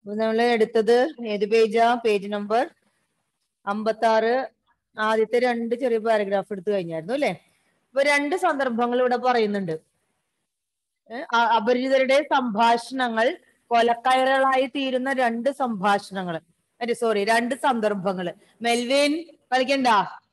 നമ്മൾ എടുത്തത് ഏത് പേജാ പേജ് നമ്പർ അമ്പത്തി ആറ് ആദ്യത്തെ രണ്ട് ചെറിയ പാരഗ്രാഫ് എടുത്തു കഴിഞ്ഞായിരുന്നു അല്ലെ ഇപ്പൊ രണ്ട് സന്ദർഭങ്ങൾ ഇവിടെ പറയുന്നുണ്ട് ഏ, അ- അപരിചിതരുടെ സംഭാഷണങ്ങൾ കൊലക്കയറുകളായി തീരുന്ന രണ്ട് സംഭാഷണങ്ങൾ സോറി രണ്ട് സന്ദർഭങ്ങൾ മെൽവിൻ കളിക്കണ്ട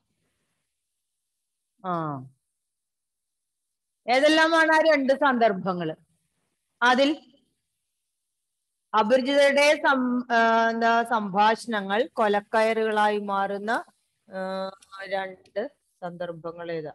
ആ ഏതെല്ലാമാണ് ആ രണ്ട് സന്ദർഭങ്ങൾ അതിൽ അപരിചിതരുടെ സം ആ, എന്താ സംഭാഷണങ്ങൾ കൊലക്കയറുകളായി മാറുന്ന ആ, രണ്ട് സന്ദർഭങ്ങൾ ഏതാ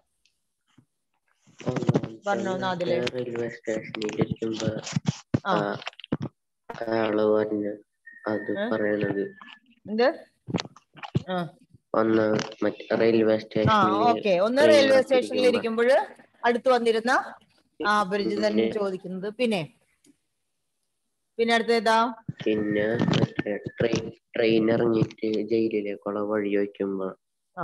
പറഞ്ഞോ, നാദിലെ. റെയിൽവേ സ്റ്റേഷനിൽ ഇരിക്കുമ്പോ ആ ആ, അയാള് പറഞ്ഞ് അത് ഏ? പറയണത് എന്ത് ആ ഒന്ന് മറ്റേ റെയിൽവേ ആ സ്റ്റേഷനിൽ ഓക്കെ ഒന്ന് റെയിൽവേ സ്റ്റേഷനിൽ ഇരിക്കുമ്പോൾ അടുത്ത് വന്നിരുന്ന ആ അപരിചിതൻ പിന്നെ- ചോദിക്കുന്നത് പിന്നെ പിന്നെ അടുത്തേതാ പിന്നെ മറ്റേ ട്രെയിൻ ട്രെയിൻ ഇറങ്ങിയിട്ട് ജയിലിലേക്കുള്ള വഴി ചോദിക്കുമ്പോ ആ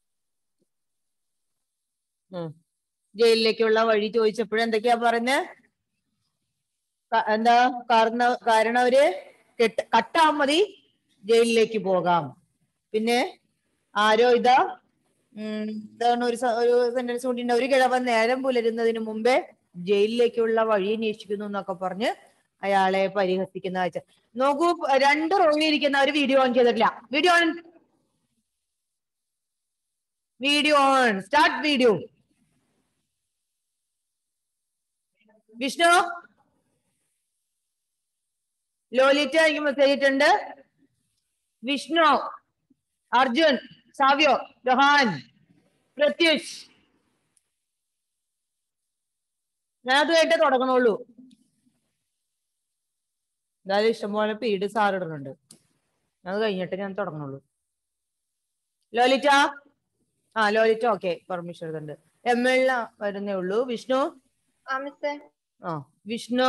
ഉം. ജയിലിലേക്കുള്ള വഴി ചോദിച്ചപ്പോഴും എന്തൊക്കെയാ പറയുന്നത് എന്താ കാരണം കാരണം അവര് കെട്ട് കട്ടാ മതി ജയിലിലേക്ക് പോകാം പിന്നെ ആരോ ഇതാ ഉം ഇതാണ് ഒരു സ- ഒരു സെന്റൻസ് കൂടി ഒരു കിഴവൻ നേരം പുലരുന്നതിന് മുമ്പേ ജയിലിലേക്കുള്ള വഴി അന്വേഷിക്കുന്നു എന്നൊക്കെ പറഞ്ഞ് അയാളെ പരിഹസിക്കുന്ന കാഴ്ച നോക്കൂ രണ്ട് റോളിൽ ഇരിക്കുന്ന ഒരു വീഡിയോ ഓൺ ചെയ്തിട്ടില്ല video on video on start video Vishnu Lolita എനിക്ക് മെസ്സേജ് ഇട്ടുണ്ട് വിഷ്ണു അർജുൻ സാവ്യോ രഹാൻ പ്രത്യുഷ് ഞാൻ അതുമായിട്ട് തുടങ്ങണുള്ളൂ എന്തായാലും ഇഷ്ടംപോലെ പീഡ് സാർ ഇടുന്നുണ്ട് അത് കഴിഞ്ഞിട്ട് ഞാൻ തുടങ്ങണുള്ളൂ ലോലിറ്റ ആ ലോലിറ്റ ഓക്കെ പെർമിഷൻ എടുത്തുണ്ട് എം എൽ വരുന്നേ ഉള്ളൂ വിഷ്ണു ആ വിഷ്ണു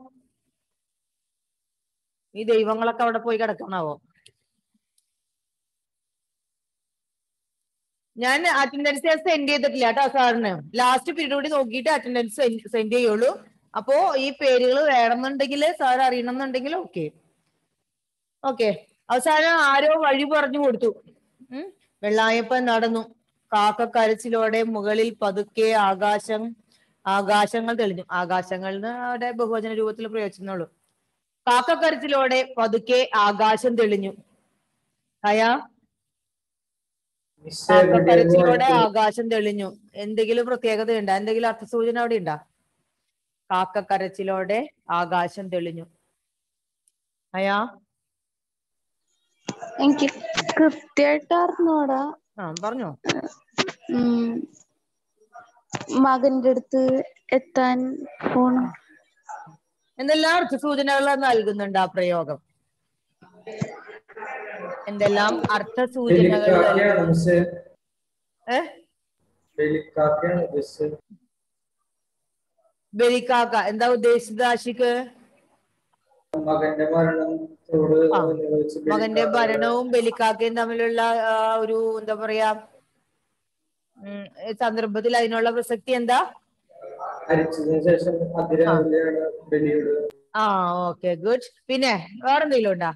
ഈ ദൈവങ്ങളൊക്കെ അവിടെ പോയി കിടക്കണാവോ ഞാൻ അറ്റൻഡൻസ് സെൻഡ് ചെയ്തിട്ടില്ല കേട്ടോ സാറിന് ലാസ്റ്റ് പീരീഡ് കൂടി നോക്കിയിട്ട് അറ്റൻഡൻസ് സെൻഡ് ചെയ്യുള്ളൂ അപ്പോ ഈ പേരുകൾ വേണമെന്നുണ്ടെങ്കിൽ സാർ അറിയണമെന്നുണ്ടെങ്കിൽ ഓക്കെ ഓക്കെ അവസാനം ആരോ വഴി പറഞ്ഞു കൊടുത്തു ഉം വെള്ളായപ്പൻ നടന്നു കാക്കക്കരച്ചിലോടെ മുകളിൽ പതുക്കെ ആകാശം ആകാശങ്ങൾ തെളിഞ്ഞു ആകാശങ്ങൾ എന്ന് അവിടെ ബഹുവചന രൂപത്തിൽ പ്രയോഗിച്ചെന്നുള്ളൂ കാക്കക്കരച്ചിലോടെ പതുക്കെ ആകാശം തെളിഞ്ഞു അയാ കാക്കക്കരച്ചിലോടെ ആകാശം തെളിഞ്ഞു എന്തെങ്കിലും പ്രത്യേകത ഉണ്ടോ എന്തെങ്കിലും അർത്ഥസൂചന അവിടെ ഉണ്ടോ കാക്കക്കരച്ചിലോടെ ആകാശം തെളിഞ്ഞു അയാ എനിക്ക് കൃത്യമായിട്ട് അറിഞ്ഞൂടാ ആ പറഞ്ഞോ ഉം, മകന്റെ അടുത്ത് എത്താൻ പോണം എന്തെല്ലാം അർത്ഥസൂചനകൾ നൽകുന്നുണ്ട് ആ പ്രയോഗം എന്തെല്ലാം അർത്ഥസൂചനകൾ നൽകുന്നു ഏ ബലിക്കാക്ക എന്താ ഉദ്ദേശിച്ചത് ആഷിക്ക് മകന്റെ മരണത്തോട് ആ. അനുബന്ധിച്ച് മകന്റെ ബലിക്കാക്ക ഭരണവും ബലിക്കാക്കയും തമ്മിലുള്ള ആ, ഒരു എന്താ പറയാ ഉം, ഈ സന്ദർഭത്തിൽ അതിനുള്ള പ്രസക്തി എന്താ മരിച്ചതിന് ശേഷം അതിരാവിലെയാണ് ബലിയുടെ ആ ഓക്കെ ഗുഡ് പിന്നെ വേറെന്തെങ്കിലും ഉണ്ടാ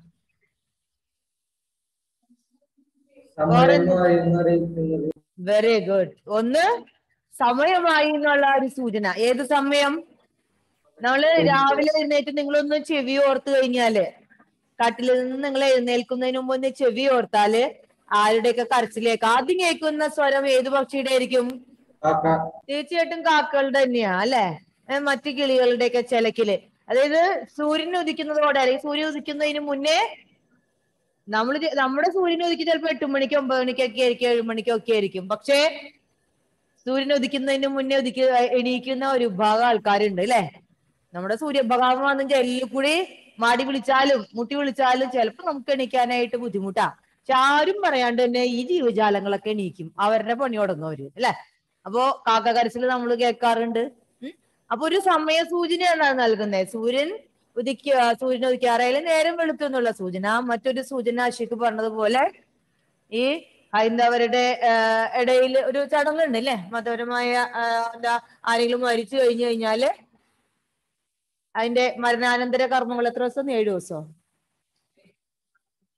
സമയമായി എന്നറിയിക്കുന്നത് വെരി ഗുഡ് ഒന്ന് സമയമായി എന്നുള്ള ഒരു സൂചന ഏത് സമയം നമ്മള് രാവിലെ എഴുന്നേറ്റ് നിങ്ങളൊന്ന് ചെവി ഓർത്ത് കഴിഞ്ഞാല് കാട്ടിൽ നിന്ന് നിങ്ങൾ എഴുന്നേൽക്കുന്നതിന് മുമ്പ് ഒന്ന് ചെവി ഓർത്താല് ആരുടെയൊക്കെ കരച്ചിലേക്ക് ആദ്യം കേൾക്കുന്ന സ്വരം ഏത് പക്ഷിയുടെ ആയിരിക്കും കാക്ക തീർച്ചയായിട്ടും കാക്കകളുടെ തന്നെയാ അല്ലെ മറ്റു കിളികളുടെയൊക്കെ ചിലക്കില് അതായത് സൂര്യൻ ഉദിക്കുന്നതോടെ അല്ലെങ്കിൽ സൂര്യൻ ഉദിക്കുന്നതിന് മുന്നേ നമ്മൾ നമ്മുടെ സൂര്യൻ ഉദിക്കും ചിലപ്പോ എട്ട് മണിക്ക് ഒമ്പത് മണിക്കൊക്കെ ആയിരിക്കും ഏഴ് മണിക്കൊക്കെ ആയിരിക്കും പക്ഷേ സൂര്യൻ ഉദിക്കുന്നതിന് മുന്നേ ഉദിക്ക എണീക്കുന്ന ഒരു വിഭാഗം ആൾക്കാരുണ്ട് അല്ലെ നമ്മുടെ സൂര്യഭഗവാൻ വന്ന് ജയിലിൽ കൂടി മാടി വിളിച്ചാലും മുട്ടി വിളിച്ചാലും ചിലപ്പോ നമുക്ക് എണീക്കാനായിട്ട് ബുദ്ധിമുട്ടാ പക്ഷെ ആരും പറയാണ്ട് തന്നെ ഈ ജീവജാലങ്ങളൊക്കെ എണീക്കും അവരുടെ പണി തുടങ്ങും അവര് അല്ലെ അപ്പോ കാക്ക കരച്ചിൽ നമ്മൾ കേൾക്കാറുണ്ട് ഉം. അപ്പൊ ഒരു സമയ സൂചനയാണ് അത് നൽകുന്നത് സൂര്യൻ ഉദിക്കുക സൂര്യൻ ഉദിക്കാറായാലും നേരം വെളുത്തു എന്നുള്ള സൂചന മറ്റൊരു സൂചന അഷിക്ക് പറഞ്ഞതുപോലെ ഈ ഹൈന്ദവരുടെ ഇടയിൽ ഒരു ചടങ്ങുണ്ട് അല്ലേ മതപരമായ ആ, എന്താ ആരെങ്കിലും മരിച്ചു കഴിഞ്ഞു കഴിഞ്ഞാല് അതിന്റെ മരണാനന്തര കർമ്മങ്ങൾ എത്ര ദിവസം ഏഴു ദിവസം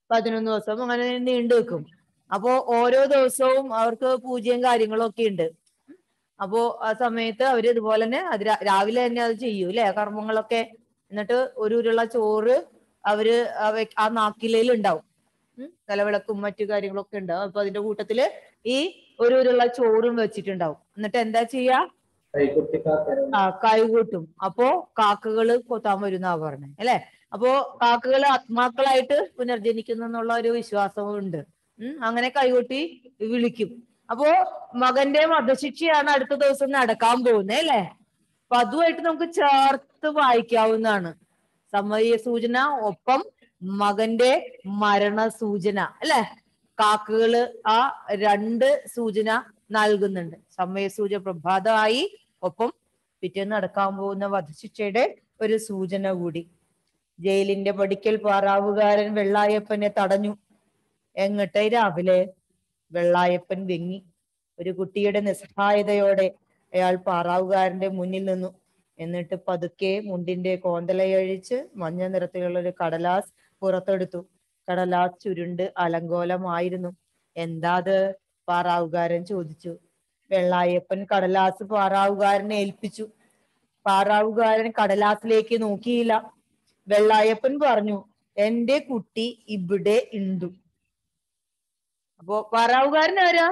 പതിനൊന്ന് ദിവസം അങ്ങനെ നീണ്ടു വെക്കും അപ്പോ ഓരോ ദിവസവും അവർക്ക് പൂജയും കാര്യങ്ങളും ഒക്കെ ഉണ്ട് അപ്പോ ആ സമയത്ത് അവര് ഇതുപോലെ തന്നെ അത് രാ- രാവിലെ തന്നെ അത് ചെയ്യും അല്ലെ കർമ്മങ്ങളൊക്കെ എന്നിട്ട് ഒരു ഉരുള ചോറ് അവര് ആ വെ- ആ നാക്കിലയിൽ ഉണ്ടാവും ഉം. നിലവിളക്കും മറ്റു കാര്യങ്ങളൊക്കെ ഉണ്ടാവും അപ്പൊ അതിന്റെ കൂട്ടത്തില് ഈ ഒരു ഉരുള ചോറും വെച്ചിട്ടുണ്ടാവും എന്നിട്ട് എന്താ ചെയ്യാ കൈകുട്ടി കാക്കര ആ കൈകൂട്ടും അപ്പോ കാക്കകള് കൊത്താൻ വരുന്നാ പറഞ്ഞത് അല്ലെ അപ്പോ കാക്കകള് ആത്മാക്കളായിട്ട് പുനർജനിക്കുന്നു എന്നുള്ള ഒരു വിശ്വാസവും ഉണ്ട് ഉം അങ്ങനെ കൈകൊട്ടി വിളിക്കും അപ്പോ മകന്റെ വധശിക്ഷയാണ് അടുത്ത ദിവസം നടക്കാൻ പോകുന്നത് അല്ലെ അപ്പൊ അതുമായിട്ട് നമുക്ക് ചേർത്ത് വായിക്കാവുന്നതാണ് സമയ സൂചന ഒപ്പം മകന്റെ മരണ സൂചന അല്ലെ കാക്കകള് ആ രണ്ട് സൂചന നൽകുന്നുണ്ട് സമയ സൂചന പ്രഭാതമായി ഒപ്പം പിറ്റേന്ന് നടക്കാൻ പോകുന്ന വധശിക്ഷയുടെ ഒരു സൂചന കൂടി ജയിലിന്റെ പടിക്കൽ പാറാവുകാരൻ വെള്ളായപ്പനെ തടഞ്ഞു എങ്ങട്ടെ രാവിലെ വെള്ളായപ്പൻ വെങ്ങി ഒരു കുട്ടിയുടെ നിസ്സഹായതയോടെ അയാൾ പാറാവുകാരന്റെ മുന്നിൽ നിന്നു എന്നിട്ട് പതുക്കെ മുണ്ടിന്റെ കോന്തലയഴിച്ച് മഞ്ഞ നിറത്തിലുള്ള ഒരു കടലാസ് പുറത്തെടുത്തു കടലാസ് ചുരുണ്ട് അലങ്കോലമായിരുന്നു എന്താത് പാറാവുകാരൻ ചോദിച്ചു വെള്ളായപ്പൻ കടലാസ് പാറാവുകാരനെ ഏൽപ്പിച്ചു പാറാവുകാരൻ കടലാസിലേക്ക് നോക്കിയില്ല വെള്ളായപ്പൻ പറഞ്ഞു എന്റെ കുട്ടി ഇവിടെ ഉണ്ട് അപ്പോ പാറാവുകാരൻ ആരാ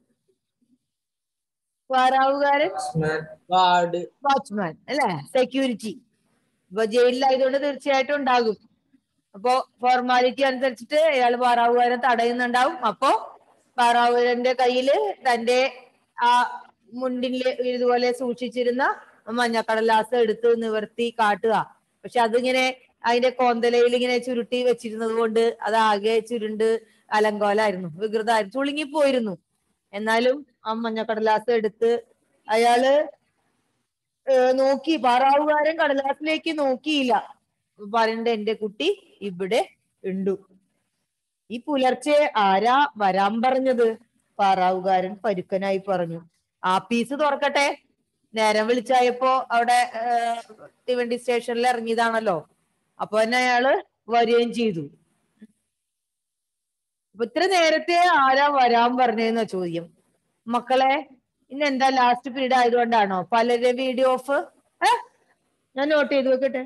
പാറാവുകാരൻ ബാറ്റ്സ്മാൻ വാർഡ് വാച്ച്മാൻ അല്ലെ സെക്യൂരിറ്റി ഇപ്പൊ ജയിലിലായതുകൊണ്ട് തീർച്ചയായിട്ടും ഉണ്ടാകും അപ്പോ ഫോർമാലിറ്റി അനുസരിച്ചിട്ട് അയാൾ പാറാവുകാരൻ തടയുന്നുണ്ടാവും അപ്പോ പാറാവുകാരന്റെ കയ്യില് തന്റെ ആ മുണ്ടില് ഇതുപോലെ സൂക്ഷിച്ചിരുന്ന മഞ്ഞക്കടലാസ് എടുത്ത് നിവർത്തി കാട്ടുക പക്ഷെ അതിങ്ങനെ അതിന്റെ കോന്തലയിൽ ഇങ്ങനെ ചുരുട്ടി വെച്ചിരുന്നത് കൊണ്ട് അത് ആകെ ചുരുണ്ട് അലങ്കോലായിരുന്നു വികൃതമായിരുന്നു ചുളുങ്ങിപ്പോയിരുന്നു എന്നാലും ആ മഞ്ഞക്കടലാസ് എടുത്ത് അയാള് ഏഹ് നോക്കി പാറാവുകാരൻ കടലാസിലേക്ക് നോക്കിയില്ല പറയണ്ട എന്റെ കുട്ടി ഇവിടെ ഉണ്ട് ഈ പുലർച്ചെ ആരാ വരാൻ പറഞ്ഞത് പാറാവുകാരൻ പരുക്കനായി പറഞ്ഞു ആ പീസ് തുറക്കട്ടെ നേരം വിളിച്ചായപ്പോ അവിടെ ഏഹ്, തീവണ്ടി സ്റ്റേഷനിൽ ഇറങ്ങിയതാണല്ലോ അപ്പൊ തന്നെ അയാള് വരികയും ചെയ്തു അപ്പൊ ഇത്ര നേരത്തെ ആരാ വരാൻ പറഞ്ഞതെന്ന ചോദ്യം മക്കളെ ഇന്ന് എന്താ ലാസ്റ്റ് പീരീഡ് ആയതുകൊണ്ടാണോ പലരുടെ വീഡിയോ ഓഫ് ഞാൻ നോട്ട് ചെയ്ത് വെക്കട്ടെ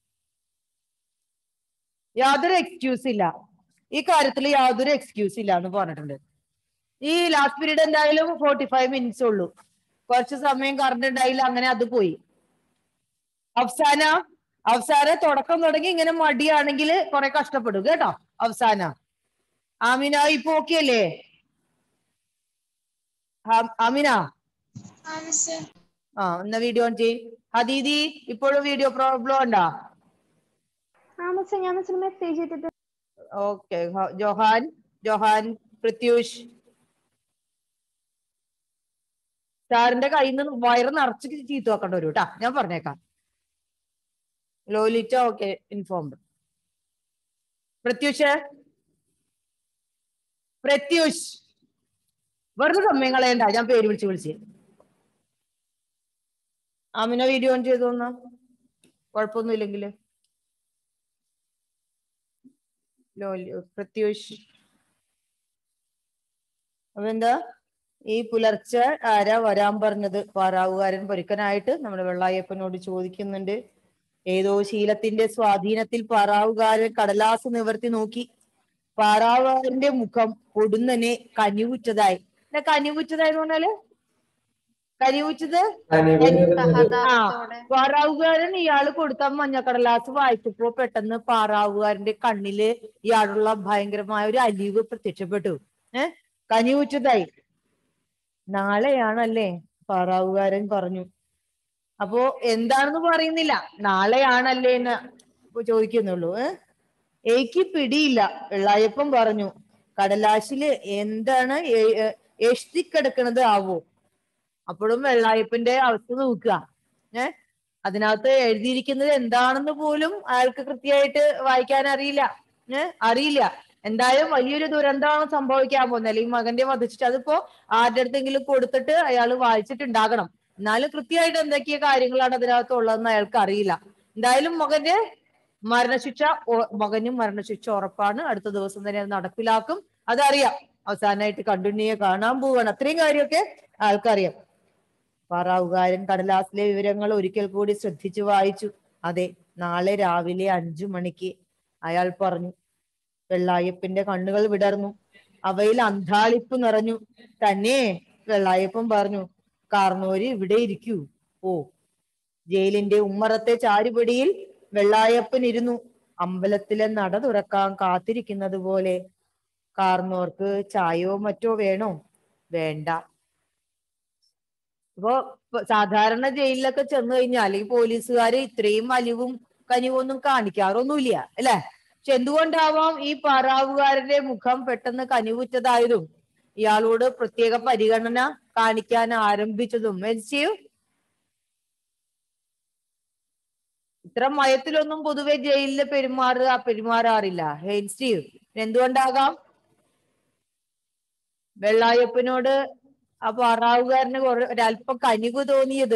യാതൊരു എക്സ്ക്യൂസ് ഇല്ല ഈ കാര്യത്തിൽ യാതൊരു എക്സ്ക്യൂസ് ഇല്ല എന്ന് പറഞ്ഞിട്ടുണ്ട് ഈ ലാസ്റ്റ് പീരീഡ് എന്തായാലും ഫോർട്ടി ഫൈവ് മിനിറ്റ്സ് ഉള്ളൂ കുറച്ച് സമയം കറണ്ട് ഉണ്ടായില്ല അങ്ങനെ അത് പോയി അവസാന അവസാന തുടക്കം തുടങ്ങി ഇങ്ങനെ മടിയാണെങ്കിൽ കുറെ കഷ്ടപ്പെടും കേട്ടോ അവസാന ആമിന ഇപ്പൊ ഓക്കെ അല്ലേ ആ- ആമിന ആ എന്നാ വീഡിയോ ഓൺ ചെയ് ഹദീദി ഇപ്പോഴും വീഡിയോ പ്രോബ്ലം ഉണ്ടോ ആ മിസ് ഞാൻ മിസ്സിന് മെസ്സേജ് ചെയ്തിട്ട് ഓക്കെ ജോഹാൻ ജോഹാൻ പ്രത്യൂഷ് സാറിന്റെ കയ്യിൽ നിന്ന് വയറ് നിറച്ച് ചീത്ത വെക്കേണ്ട വരും കേട്ടാ ഞാൻ പറഞ്ഞേക്കാം ലോലിറ്റ ഓക്കെ ഇൻഫോംഡ് പ്രത്യൂഷ് പ്രത്യൂഷ് വെറുതെ സമയം കളയണ്ട ഞാൻ പേര് വിളിച്ച് വിളിച്ച് ആമിന വീഡിയോ ഓൺ ചെയ്തു തന്നാ കുഴപ്പമൊന്നുമില്ലെങ്കിൽ ലോലി പ്രത്യൂഷ് അപ്പൊ എന്താ ഈ പുലർച്ചെ ആരാ വരാൻ പറഞ്ഞത് പാറാവുകാരൻ പരുക്കനായിട്ട് നമ്മുടെ വെള്ളായപ്പനോട് ചോദിക്കുന്നുണ്ട് ഏതോ ശീലത്തിന്റെ സ്വാധീനത്തിൽ പാറാവുകാരൻ കടലാസ് നിവർത്തി നോക്കി പാറാവുകാരന്റെ മുഖം പൊടുന്നനെ കനിവുറ്റതായി എന്താ കനിവുറ്റതായി എന്ന് പറഞ്ഞാല് കനിവുറ്റത് കനിവ് നിറഞ്ഞത് ആ പാറാവുകാരൻ ഇയാള് കൊടുത്ത മഞ്ഞക്കടലാസ് വായിച്ചപ്പോ പെട്ടെന്ന് പാറാവുകാരന്റെ കണ്ണില് ഇയാളുള്ള ഭയങ്കരമായ ഒരു അലിവ് പ്രത്യക്ഷപ്പെട്ടു ഏ കനിവുറ്റതായി നാളെയാണല്ലേ പാറാവുകാരൻ പറഞ്ഞു അപ്പോ എന്താണെന്ന് പറയുന്നില്ല നാളെയാണല്ലേ എന്ന് ഇപ്പൊ ചോദിക്കുന്നുള്ളൂ ഏ എനിക്ക് പിടിയില്ല വെള്ളായപ്പൻ പറഞ്ഞു കടലാശില് എന്താണ് എ- എ- എഴുതിക്കിടക്കണത് ആവോ അപ്പോഴും വെള്ളായപ്പന്റെ അവസ്ഥ നോക്കുക ഏ അതിനകത്ത് എഴുതിയിരിക്കുന്നത് എന്താണെന്ന് പോലും അയാൾക്ക് കൃത്യമായിട്ട് വായിക്കാൻ അറിയില്ല ഏ അറിയില്ല എന്തായാലും വലിയൊരു ദുരന്തമാണ് സംഭവിക്കാൻ പോകുന്നത് അല്ലെങ്കിൽ മകന്റെ വധിച്ചിട്ട് അതിപ്പോ ആരുടെ അടുത്തെങ്കിലും കൊടുത്തിട്ട് അയാൾ വായിച്ചിട്ടുണ്ടാകണം എന്നാലും കൃത്യമായിട്ട് എന്തൊക്കെയോ കാര്യങ്ങളാണ് അതിനകത്ത് ഉള്ളതെന്ന് അയാൾക്ക് അറിയില്ല എന്തായാലും മകന്റെ മരണശിക്ഷ ഒ- മകനും മരണശിക്ഷ ഉറപ്പാണ് അടുത്ത ദിവസം തന്നെ അത് നടപ്പിലാക്കും അതറിയാം അവസാനമായിട്ട് കണ്ടുണ്ണിയെ കാണാൻ പോവാണ് അത്രയും കാര്യമൊക്കെ ആൾക്കറിയാം പാറാവുകാരൻ കടലാസിലെ വിവരങ്ങൾ ഒരിക്കൽ കൂടി ശ്രദ്ധിച്ചു വായിച്ചു അതെ നാളെ രാവിലെ അഞ്ചു മണിക്ക് അയാൾ പറഞ്ഞു വെള്ളായപ്പന്റെ കണ്ണുകൾ വിടർന്നു അവയിൽ അന്താളിപ്പ് നിറഞ്ഞു തന്നെ വെള്ളായപ്പൻ പറഞ്ഞു കാർന്നോര് ഇവിടെ ഇരിക്കൂ ഓ ജയിലിന്റെ ഉമ്മറത്തെ ചാരുപടിയിൽ വെള്ളായപ്പൻ ഇരുന്നു അമ്പലത്തിലെ നട തുറക്കാൻ കാത്തിരിക്കുന്നത് പോലെ കാർന്നോർക്ക് ചായയോ മറ്റോ വേണോ വേണ്ട ഇപ്പൊ ഇപ്പൊ സാധാരണ ജയിലിലൊക്കെ ചെന്ന് കഴിഞ്ഞാൽ ഈ പോലീസുകാര് ഇത്രയും അലിവും കനിവും ഒന്നും കാണിക്കാറൊന്നുമില്ല അല്ലെ പക്ഷെ എന്തുകൊണ്ടാവാം ഈ പാറാവുകാരന്റെ മുഖം പെട്ടെന്ന് കനിവുറ്റതായതും ഇയാളോട് പ്രത്യേക പരിഗണന കാണിക്കാൻ ആരംഭിച്ചതും മെൽസിയു ഇത്ര മയത്തിലൊന്നും പൊതുവെ ജയിലിൽ പെരുമാറുക പെരുമാറാറില്ല ഹെയ്ൻ സ്റ്റീവ് എന്തുകൊണ്ടാകാം വെള്ളായപ്പനോട് ആ പാറാവുകാരന് കുറെ ഒരല്പം കനിവ് തോന്നിയത്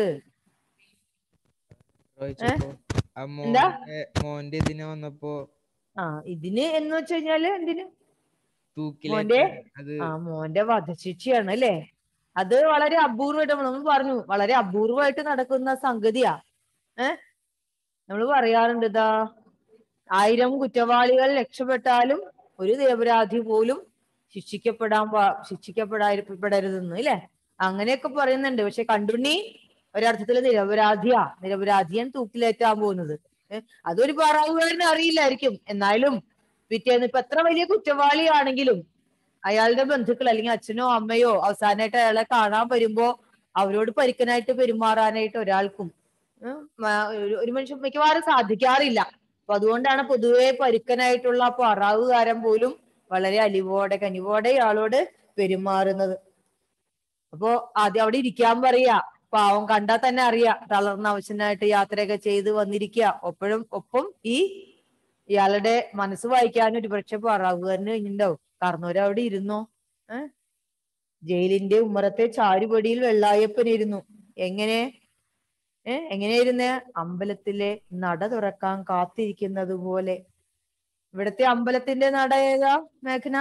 ചോദിച്ചപ്പോ ആ എന്താ? മോന്റെ മോന്റെ ഇതിന് വന്നപ്പോ ആ ഇതിന് എന്ന് വെച്ച് കഴിഞ്ഞാല് എന്തിന് തൂക്കിലേറ്റ് മോന്റെ? അത് ആ മോന്റെ വധശിക്ഷയാണ് അല്ലേ അത് വളരെ അപൂർവമായിട്ട് നമ്മൾ പറഞ്ഞു വളരെ അപൂർവമായിട്ട് നടക്കുന്ന സംഗതിയാ ഏ നമ്മൾ പറയാറുണ്ട് ഇതാ ആയിരം കുറ്റവാളികൾ രക്ഷപ്പെട്ടാലും ഒരു നിരപരാധി പോലും ശിക്ഷിക്കപ്പെടാൻ പാ- ശിക്ഷിക്കപ്പെടാതിരിപ്പെടരുതെന്ന് ഇല്ലേ അങ്ങനെയൊക്കെ പറയുന്നുണ്ട് പക്ഷെ കണ്ടുണ്ണി ഒരർത്ഥത്തില് നിരപരാധിയാ നിരപരാധിയൻ തൂക്കിലേറ്റാൻ പോകുന്നത് ഏ, അതൊരു പാറാവുകാരന് അറിയില്ലായിരിക്കും എന്നാലും പിറ്റേന്ന് ഇപ്പൊ എത്ര വലിയ കുറ്റവാളിയാണെങ്കിലും അയാളുടെ ബന്ധുക്കൾ അല്ലെങ്കിൽ അച്ഛനോ അമ്മയോ അവസാനമായിട്ട് അയാളെ കാണാൻ വരുമ്പോ അവരോട് പരിക്കനായിട്ട് പെരുമാറാനായിട്ട് ഒരാൾക്കും ഉം, മ- ഒരു- ഒരു മനുഷ്യൻ മിക്കവാറും സാധിക്കാറില്ല അപ്പൊ അതുകൊണ്ടാണ് പൊതുവെ പരുക്കനായിട്ടുള്ള ആ പാറാവുകാരൻ പോലും വളരെ അലിവോടെ കനിവോടെ ഇയാളോട് പെരുമാറുന്നത് അപ്പോ ആദ്യം അവിടെ ഇരിക്കാൻ പറയാ പാവം കണ്ടാൽ തന്നെ അറിയാം തളർന്ന അവശനായിട്ട് യാത്രയൊക്കെ ചെയ്ത് വന്നിരിക്കുക ഒപ്പോഴും ഒപ്പം ഈ ഇയാളുടെ മനസ്സ് വായിക്കാൻ ഒരു പക്ഷെ പാറാവുകാരന് കഴിഞ്ഞിട്ടുണ്ടാവും കാരണവര് അവിടെ ഇരുന്നോ ഏ ജയിലിന്റെ ഉമ്മറത്തെ ചാരുപടിയിൽ വെള്ളായപ്പൻ ഇരുന്നു എങ്ങനെ ഏ എങ്ങനെയിരുന്നേ അമ്പലത്തിലെ നട തുറക്കാൻ കാത്തിരിക്കുന്നത് പോലെ ഇവിടത്തെ അമ്പലത്തിന്റെ നട ഏതാ മേഘന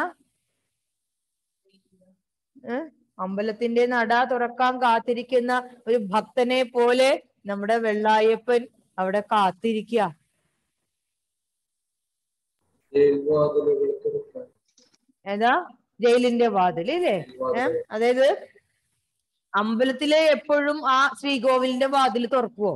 ഏ അമ്പലത്തിന്റെ നട തുറക്കാൻ കാത്തിരിക്കുന്ന ഒരു ഭക്തനെ പോലെ നമ്മുടെ വെള്ളായപ്പൻ അവിടെ കാത്തിരിക്കുക ജയിൽ വാതിലുകൾ തുറക്കാൻ ഏതാ ജയിലിന്റെ വാതിൽ ഇല്ലേ ഏ അതായത് അമ്പലത്തിലെ എപ്പോഴും ആ ശ്രീകോവിലിന്റെ വാതിൽ തുറക്കുവോ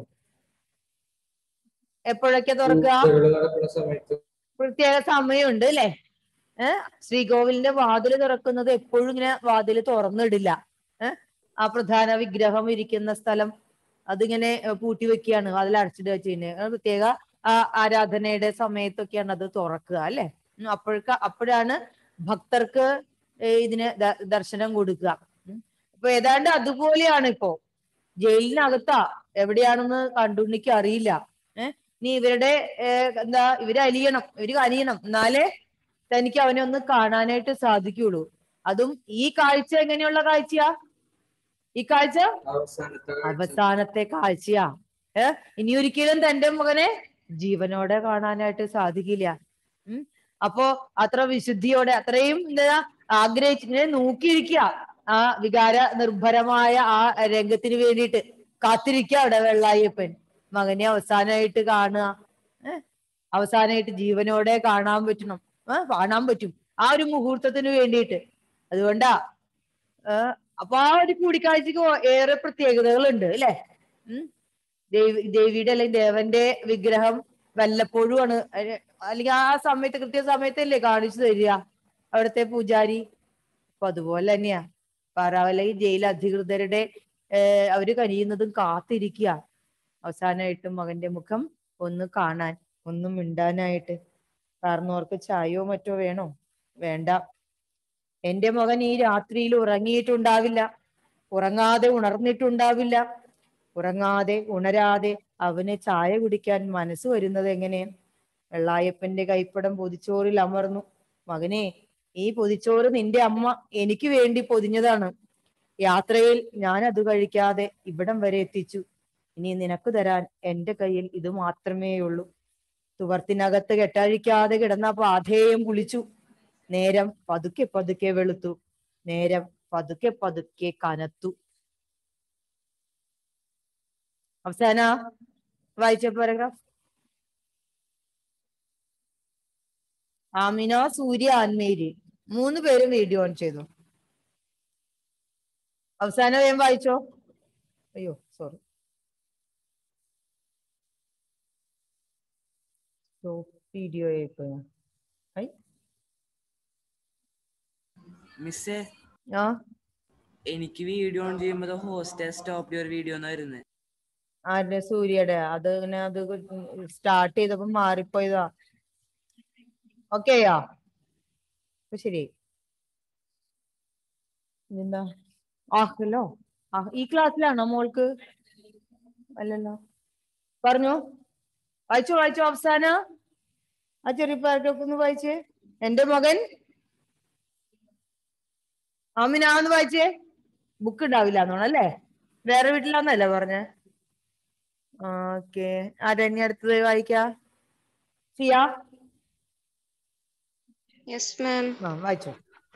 എപ്പോഴൊക്കെ തുറക്കുക പൂജകൾ നടക്കുന്ന സമയത്ത് പ്രത്യേക സമയമുണ്ട് അല്ലെ ഏഹ് ശ്രീകോവിലിന്റെ വാതില് തുറക്കുന്നത് എപ്പോഴും ഇങ്ങനെ വാതില് തുറന്നിടില്ല ഏഹ് ആ പ്രധാന വിഗ്രഹം ഇരിക്കുന്ന സ്ഥലം അതിങ്ങനെ ഏഹ് പൂട്ടി വെക്കുകയാണ് അതിൽ അടച്ചിട്ട് വെച്ച് കഴിഞ്ഞാൽ പ്രത്യേക ആ ആരാധനയുടെ സമയത്തൊക്കെയാണ് അത് തുറക്കുക അല്ലെ അപ്പോഴേക്ക് അപ്പോഴാണ് ഭക്തർക്ക് ഏഹ് ഇതിന് ദ- ദർശനം കൊടുക്കുക ഉം. അപ്പൊ ഏതാണ്ട് അതുപോലെയാണ് ഇപ്പോ ജയിലിനകത്താ എവിടെയാണെന്ന് കണ്ടുണ്ണിക്ക് അറിയില്ല ഏഹ് നീ ഇവരുടെ ഏഹ് എന്താ ഇവര് അലിയണം ഇവര് കനിയണം എന്നാലേ തനിക്ക് അവനെ ഒന്ന് കാണാനായിട്ട് സാധിക്കുള്ളൂ അതും ഈ കാഴ്ച എങ്ങനെയുള്ള കാഴ്ചയാ ഈ കാഴ്ച അവസാനത്തെ കാഴ്ച അവസാനത്തെ കാഴ്ചയാ ഏ ഇനി ഒരിക്കലും തന്റെ മകനെ ജീവനോടെ കാണാനായിട്ട് സാധിക്കില്ല ഉം അപ്പോ അത്ര വിശുദ്ധിയോടെ അത്രയും എന്താ ആഗ്രഹിച്ച് ഇങ്ങനെ നോക്കിയിരിക്കുക ആ വികാര നിർഭരമായ ആ രംഗത്തിന് വേണ്ടിയിട്ട് കാത്തിരിക്കുക അവിടെ വെള്ളായപ്പൻ മകനെ അവസാനമായിട്ട് കാണുക ഏ അവസാനമായിട്ട് ജീവനോടെ കാണാൻ പറ്റണം ഏ കാണാൻ പറ്റും ആ ഒരു മുഹൂർത്തത്തിന് വേണ്ടിയിട്ട് അതുകൊണ്ടാ ഏഹ് അപ്പൊ ആ ഒരു കൂടിക്കാഴ്ചക്ക് ഏറെ പ്രത്യേകതകളുണ്ട് അല്ലെ ഉം ദേവി ദേവിയുടെ അല്ലെങ്കിൽ ദേവന്റെ വിഗ്രഹം വല്ലപ്പോഴും ആണ് അല്ലെ- അല്ലെങ്കിൽ ആ സമയത്ത് കൃത്യ സമയത്തല്ലേ കാണിച്ചു തരിക അവിടുത്തെ പൂജാരി അപ്പൊ അതുപോലെ തന്നെയാ പാറാവല ഈ ജയിൽ അധികൃതരുടെ ഏർ അവര് കനിയുന്നതും കാത്തിരിക്കുക അവസാനമായിട്ട് മകന്റെ മുഖം ഒന്ന് കാണാൻ ഒന്ന് മിണ്ടാനായിട്ട് കാരണം അവർക്ക് ചായയോ മറ്റോ വേണോ വേണ്ട എന്റെ മകൻ ഈ രാത്രിയിൽ ഉറങ്ങിയിട്ടുണ്ടാവില്ല ഉറങ്ങാതെ ഉണർന്നിട്ടുണ്ടാവില്ല ഉറങ്ങാതെ ഉണരാതെ അവന് ചായ കുടിക്കാൻ മനസ്സ് വരുന്നത് എങ്ങനെ വെള്ളായപ്പന്റെ കൈപ്പടം പൊതിച്ചോറിൽ അമർന്നു മകനെ ഈ പൊതിച്ചോറ് നിന്റെ അമ്മ എനിക്ക് വേണ്ടി പൊതിഞ്ഞതാണ് യാത്രയിൽ ഞാൻ അത് കഴിക്കാതെ ഇവിടം വരെ എത്തിച്ചു ഇനി നിനക്ക് തരാൻ എന്റെ കയ്യിൽ ഇത് മാത്രമേ ഉള്ളൂ തുവർത്തിനകത്ത് കെട്ടഴിക്കാതെ കിടന്ന പാഥേയം കുളിച്ചു നേരം പതുക്കെ പതുക്കെ വെളുത്തു നേരം പതുക്കെ പതുക്കെ കനത്തു അവസാന വായിച്ച പാരഗ്രാഫ് ആമിന സൂര്യ ആൻമേരി മൂന്ന് പേരും വീഡിയോ ഓൺ ചെയ്തു അവസാനം വേഗം വായിച്ചോ അയ്യോ സോറി വീഡിയോ ഐ മിസ്സേ ആ എനിക്ക് വീഡിയോ ഓൺ ചെയ്യുമ്പോ ഹോസ്റ്റ് സ്റ്റോപ്പ് യുവർ വീഡിയോ എന്ന് വരുന്നത് ആരുടെ സൂര്യയുടെ അത് ഇങ്ങനെ അത് സ്റ്റാർട്ട് ചെയ്തപ്പോ മാറിപ്പോയതാ ഓക്കെയാ അപ്പൊ ശരി എന്താ ആഹല്ലോ ആ ഈ ക്ലാസ്സിലാണോ മോൾക്ക് അല്ലല്ലോ പറഞ്ഞോ വായിച്ചോ വായിച്ചോ അവസാന ആ ചെറിയ പാരഗ്രാഫ് ഒന്ന് വായിച്ചേ എന്റെ മകൻ ആമിനാന്ന് വായിച്ചേ ബുക്ക് ഉണ്ടാവില്ല എന്നാണ് അല്ലേ വേറെ വീട്ടിലാന്നല്ലേ പറഞ്ഞേ ഓക്കെ ആരണ്യ അടുത്തത് വായിക്കാ സിയ യെസ് മാം ആ വായിച്ചോ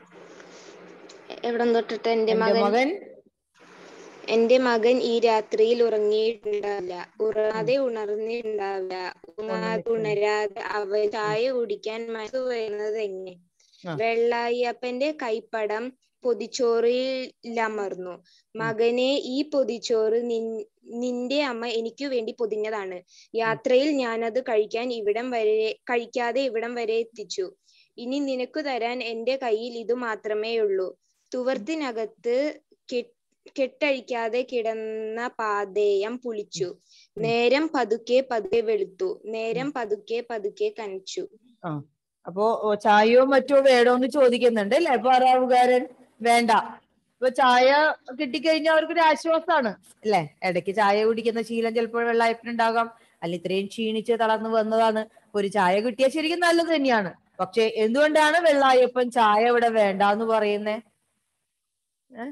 എവിടെ തൊട്ടിട്ട് എന്റെ എന്റെ മകൻ മകൻ എന്റെ മകൻ ഈ രാത്രിയിൽ ഉറങ്ങിയിട്ടുണ്ടാവില്ല ഉറങ്ങാതെ ഉണർന്നിട്ടുണ്ടാവില്ല ഉറങ്ങാതെ ഉണരാതെ അവൻ ചായ കുടിക്കാൻ മനസ്സ് വരുന്നത് എങ്ങനെ ആ. വെള്ളായപ്പന്റെ കൈപ്പടം പൊതിച്ചോറിൽ അമർന്നു മകനെ ഈ പൊതിച്ചോറ് നിൻ- നിന്റെ അമ്മ എനിക്കു വേണ്ടി പൊതിഞ്ഞതാണ് യാത്രയിൽ ഞാനത് കഴിക്കാൻ ഇവിടം വരെ കഴിക്കാതെ ഇവിടം വരെ എത്തിച്ചു ഇനി നിനക്കു തരാൻ എന്റെ കയ്യിൽ ഇത് മാത്രമേയുള്ളൂ തുവർത്തിനകത്ത് കെ- കെട്ടഴിക്കാതെ കിടന്ന പാതേയം പുളിച്ചു നേരം പതുക്കെ പതുക്കെ വെളുത്തു നേരം പതുക്കെ പതുക്കെ കനച്ചു ആ അപ്പോ ഓ, ചായയോ മറ്റോ വേണോന്ന് ചോദിക്കുന്നുണ്ട് അല്ലേ പാറാവുകാരൻ വേണ്ട ഇപ്പൊ ചായ കിട്ടിക്കഴിഞ്ഞാൽ അവർക്കൊരു ആശ്വാസമാണ് അല്ലെ ഇടയ്ക്ക് ചായ കുടിക്കുന്ന ശീലം ചിലപ്പോൾ വെള്ളായപ്പിനുണ്ടാകാം അല്ല ഇത്രയും ക്ഷീണിച്ച് തളർന്നു വന്നതാണ് ഒരു ചായ കിട്ടിയാൽ ശരിക്കും നല്ലത് തന്നെയാണ് പക്ഷെ എന്തുകൊണ്ടാണ് വെള്ളായപ്പൻ ചായ ഇവിടെ വേണ്ട എന്ന് പറയുന്നേ ഏ?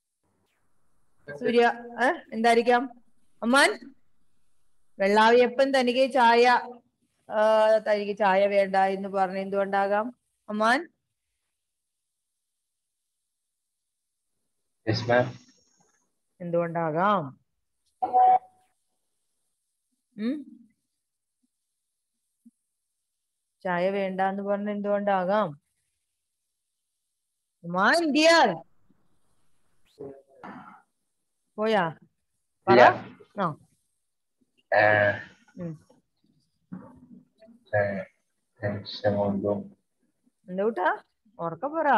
സൂര്യ ഏ എന്തായിരിക്കാം അമ്മാൻ വെള്ളായപ്പൻ തനിക്ക് ചായ ആ, തനിക്ക് ചായ വേണ്ട എന്ന് പറഞ്ഞ എന്തുകൊണ്ടാകാം അമ്മാൻ Yes, ma'am. എന്തുകൊണ്ടാകാം ഉം ചായ വേണ്ട എന്ന് പറഞ്ഞ എന്തുകൊണ്ടാകാം അമ്മാൻ ഡിയർ പോയാ പറ Yeah. ആ Uh, ഉം. uh, ടെൻഷൻ കൊണ്ടും എന്താ കൂട്ടാ ഉറക്ക പറ